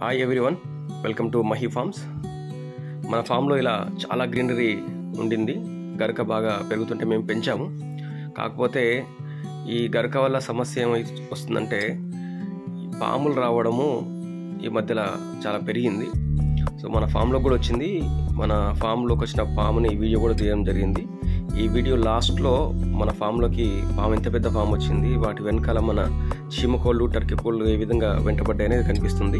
hi everyone welcome to Mahi farms మన ఫామ్లో ఇలా చాలా గ్రీనరీ ఉండింది గరక బాగా పెరుగుతుంటే మేము పెంచాము కాకపోతే ఈ గరక వల్ల సమస్య ఏమై వస్తుందంటే ఈ పాములు రావడము ఈ మధ్యలో చాలా పెరిగింది సో మన ఫామ్లో కూడా వచ్చింది మన ఫామ్లోకి వచ్చిన పాముని ఈ వీడియో కూడా తీయడం జరిగింది ఈ వీడియో లాస్ట్లో మన ఫామ్లోకి పాము ఎంత పెద్ద పాము వచ్చింది వాటి వెనకాల మన చీమకోళ్ళు టర్కీ కోళ్ళు ఏ విధంగా వెంటబడ్డాయి అనేది కనిపిస్తుంది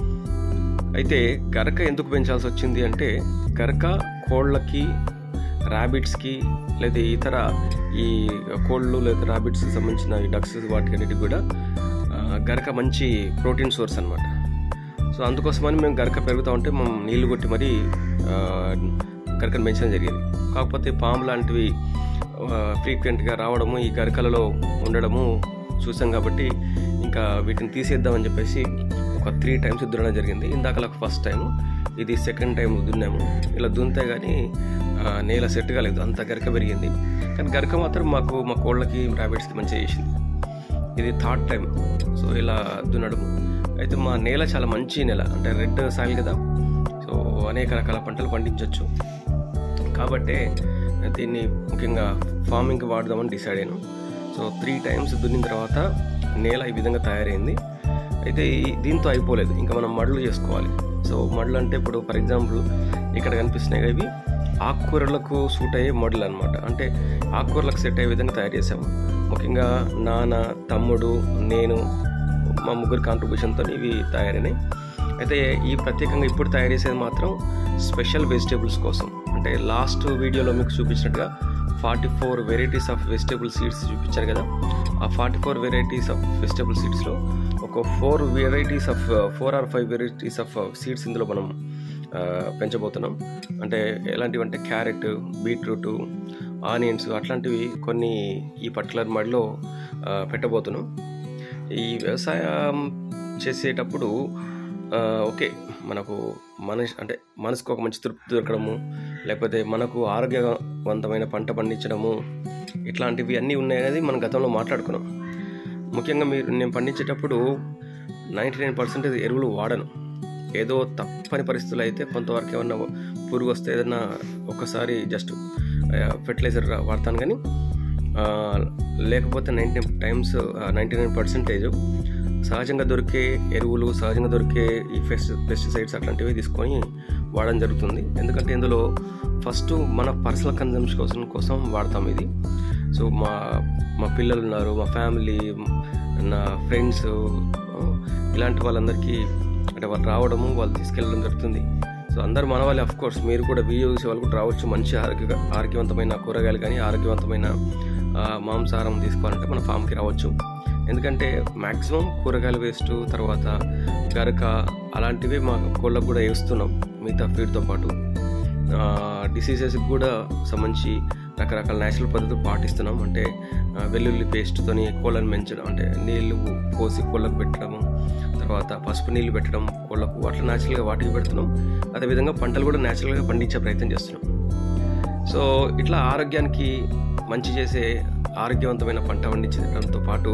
అయితే గరక ఎందుకు పెంచాల్సి వచ్చింది అంటే గరక కోళ్ళకి ర్యాబిట్స్కి లేదా ఇతర ఈ కోళ్ళు లేదా ర్యాబిట్స్కి సంబంధించిన ఈ డక్స్ వాటికి అన్నిటికి కూడా ఆ, గరక మంచి ప్రోటీన్ సోర్స్ అనమాట సో అందుకోసమని మేము గరక పెరుగుతూ ఉంటే మేము నీళ్లు కొట్టి మరీ ఆ, గరకను పెంచడం జరిగింది కాకపోతే పాము లాంటివి ఫ్రీక్వెంట్గా రావడము ఈ గరకలలో ఉండడము చూసాం కాబట్టి ఇంకా వీటిని తీసేద్దామని చెప్పేసి ఒక త్రీ టైమ్స్ దున్నడం జరిగింది ఇందాక ఫస్ట్ టైం ఇది సెకండ్ టైం దున్నాము ఇలా దున్నితే కానీ ఆ, నేల సెట్ కాలేదు అంత గరక పెరిగింది కానీ గరక మాత్రం మాకు మా కోళ్ళకి ర్యాబిట్స్కి మంచిగా చేసింది ఇది థర్డ్ టైం సో ఇలా దున్నడం అయితే మా నేల చాలా మంచి నేల అంటే రెడ్ సాయిల్ కదా సో అనేక రకాల పంటలు పండించవచ్చు కాబట్టే దీన్ని ముఖ్యంగా ఫార్మింగ్కి వాడదామని డిసైడ్ అయ్యాను సో త్రీ టైమ్స్ దున్నిన తర్వాత నేల ఈ విధంగా తయారైంది అయితే ఈ- దీంతో అయిపోలేదు ఇంకా మనం మడులు చేసుకోవాలి సో మడులు అంటే ఇప్పుడు ఫర్ ఎగ్జాంపుల్ ఇక్కడ కనిపిస్తున్నాయి కదా ఇవి ఆకుకూరలకు సూట్ అయ్యే మడులు అనమాట అంటే ఆకుకూరలకు సెట్ అయ్యే విధంగా తయారు చేసాము ముఖ్యంగా నాన్న తమ్ముడు నేను మా ముగ్గురు కాంట్రిబ్యూషన్తో ఇవి తయారైనాయి అయితే ఈ ప్రత్యేకంగా ఇప్పుడు తయారు చేసేది మాత్రం స్పెషల్ వెజిటేబుల్స్ కోసం అంటే లాస్ట్ వీడియోలో మీకు చూపించినట్టుగా forty four varieties of vegetable seeds చూపించారు కదా ఆ forty four varieties of vegetable సీడ్స్లో ఒక four varieties of four or five varieties of seeds ఇందులో మనం ఆ, పెంచబోతున్నాం అంటే ఎలాంటివి అంటే క్యారెట్ బీట్రూట్ ఆనియన్స్ అట్లాంటివి కొన్ని ఈ పర్టికులర్ మడిలో ఆ, పెట్టబోతున్నాం ఈ వ్యవసాయం చేసేటప్పుడు ఆ, ఓకే మనకు మనసు అంటే మనసుకు ఒక మంచి తృప్తి దొరకడము లేకపోతే మనకు ఆరోగ్యవంతమైన పంట పండించడము ఇట్లాంటివి అన్నీ ఉన్నాయనేది మనం గతంలో మాట్లాడుకున్నాం ముఖ్యంగా మీరు నేను పండించేటప్పుడు నైంటీ నైన్ పర్సెంటేజ్ ఎరువులు వాడను ఏదో తప్పని పరిస్థితులు అయితే కొంతవరకు ఏమన్నా పురుగు వస్తే ఏదన్నా ఒకసారి జస్ట్ ఫెర్టిలైజర్ వాడతాను కానీ ఆ, లేకపోతే ninety nine times ninety nine percentage సహజంగా దొరికే ఎరువులు సహజంగా దొరికే ఈ పెస్ట్ పెస్టిసైడ్స్ అట్లాంటివి తీసుకొని వాడడం జరుగుతుంది ఎందుకంటే ఇందులో ఫస్ట్ మన పర్సనల్ కన్జంప్షన్ కోసం కోసం వాడతాం ఇది సో మా మా పిల్లలు ఉన్నారు మా ఫ్యామిలీ నా ఫ్రెండ్స్ ఇలాంటి వాళ్ళందరికీ అంటే వాళ్ళు రావడము వాళ్ళు తీసుకెళ్ళడం జరుగుతుంది సో అందరు మన వాళ్ళే అఫ్ కోర్స్ మీరు కూడా వీడియో చూసే వాళ్ళు కూడా రావచ్చు మంచి ఆరోగ్య ఆరోగ్యవంతమైన కూరగాయలు కానీ ఆరోగ్యవంతమైన ఆ, మాంసాహారం తీసుకోవాలంటే మన ఫామ్కి రావచ్చు ఎందుకంటే మ్యాక్సిమం కూరగాయల వేస్ట్ తర్వాత గరక అలాంటివి మా కోళ్ళకు కూడా వేస్తున్నాం మిగతా ఫీడ్తో పాటు డిసీజెస్కి కూడా సంబంధించి రకరకాల నేచురల్ పద్ధతులు పాటిస్తున్నాం అంటే ఆ, వెల్లుల్లి పేస్ట్తోని కోళ్ళను పెంచడం అంటే నీళ్లు పోసి కోళ్ళకు పెట్టడము తర్వాత పసుపు నీళ్ళు పెట్టడం కోళ్ళకు అట్లా న్యాచురల్గా వాటికి పెడుతున్నాం అదేవిధంగా పంటలు కూడా న్యాచురల్గా పండించే ప్రయత్నం చేస్తున్నాం సో ఇట్లా ఆరోగ్యానికి మంచి చేసే ఆరోగ్యవంతమైన పంట పండించడంతో పాటు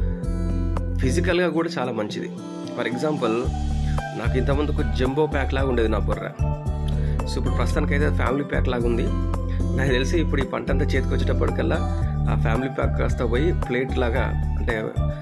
ఫిజికల్గా కూడా చాలా మంచిది ఫర్ ఎగ్జాంపుల్ నాకు ఇంతకుముందుకు జంబో ప్యాక్ లాగా ఉండేది నా బుర్ర సో ఇప్పుడు ప్రస్తుతానికైతే అది ఫ్యామిలీ ప్యాక్ లాగా ఉంది నాకు తెలిసి ఇప్పుడు ఈ పంట అంతా చేతికి వచ్చేటప్పటికల్లా ఆ ఫ్యామిలీ ప్యాక్ కాస్త పోయి ప్లేట్ లాగా అంటే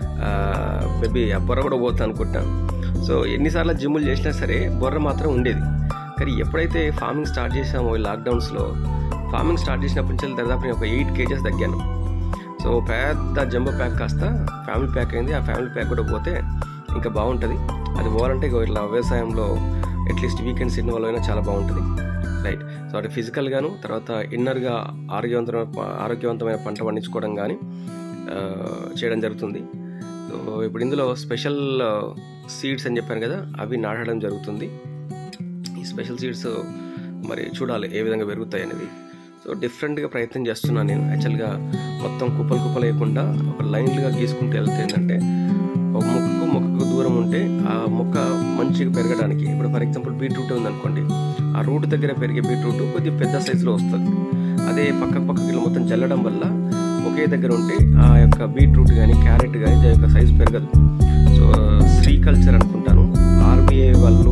మేబీ ఆ బుర్ర కూడా పోతా అనుకుంటాను సో ఎన్నిసార్లు జిమ్ములు చేసినా సరే బుర్ర మాత్రం ఉండేది కానీ ఎప్పుడైతే ఫార్మింగ్ స్టార్ట్ చేసామో ఈ లాక్డౌన్స్లో ఫార్మింగ్ స్టార్ట్ చేసినప్పటి నుంచి దాదాపు నేను ఒక ఎయిట్ కేజెస్ తగ్గాను సో పెద్ద జంబో ప్యాక్ కాస్త ఫ్యామిలీ ప్యాక్ అయింది ఆ ఫ్యామిలీ ప్యాక్ కూడా పోతే ఇంకా బాగుంటుంది అది పోవాలంటే ఇగో ఇట్లా వ్యవసాయంలో అట్లీస్ట్ వీకెండ్స్ ఇన్వాల్వ్ అయినా చాలా బాగుంటుంది రైట్ సో అంటే ఫిజికల్గాను తర్వాత ఇన్నర్గా ఆరోగ్యవంతమైన ప- ఆరోగ్యవంతమైన పంట పండించుకోవడం కానీ ఆ, చేయడం జరుగుతుంది సో ఇప్పుడు ఇందులో స్పెషల్ సీడ్స్ అని చెప్పాను కదా అవి నాటడం జరుగుతుంది ఈ స్పెషల్ సీడ్స్ మరి చూడాలి ఏ విధంగా పెరుగుతాయి అనేది సో డిఫరెంట్గా ప్రయత్నం చేస్తున్నాను నేను యాక్చువల్గా మొత్తం కుప్పలు కుప్పలు వేయకుండా ఒక లైన్లుగా గీసుకుంటూ వెళ్తే ఏంటంటే ఒక మొక్కకు మొక్కకు దూరం ఉంటే ఆ మొక్క మంచిగా పెరగడానికి ఇప్పుడు ఫర్ ఎగ్జాంపుల్ బీట్రూట్ ఉందనుకోండి ఆ రూట్ దగ్గర పెరిగే బీట్రూట్ కొద్దిగా పెద్ద సైజులో వస్తుంది అదే పక్క పక్కకి ఇలా మొత్తం జల్లడం వల్ల ఒకే దగ్గర ఉంటే ఆ యొక్క బీట్రూట్ కానీ క్యారెట్ కానీ దాని యొక్క సైజు పెరగదు సో శ్రీ కల్చర్ అనుకుంటాను ఆర్బీఐ వాళ్ళు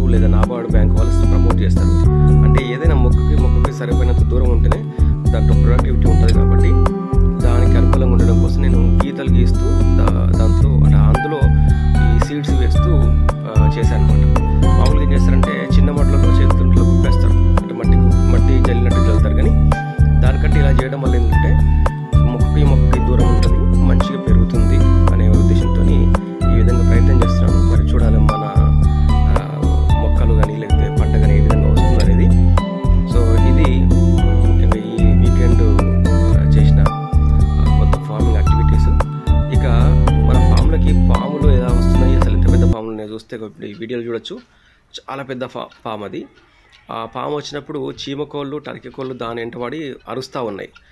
చూస్తే ఇప్పుడు ఈ వీడియోలు చూడొచ్చు చాలా పెద్ద ఫా పాము అది ఆ పాము వచ్చినప్పుడు చీమకోళ్ళు టర్కీ కోళ్ళు దాని వెంటబడి అరుస్తూ ఉన్నాయి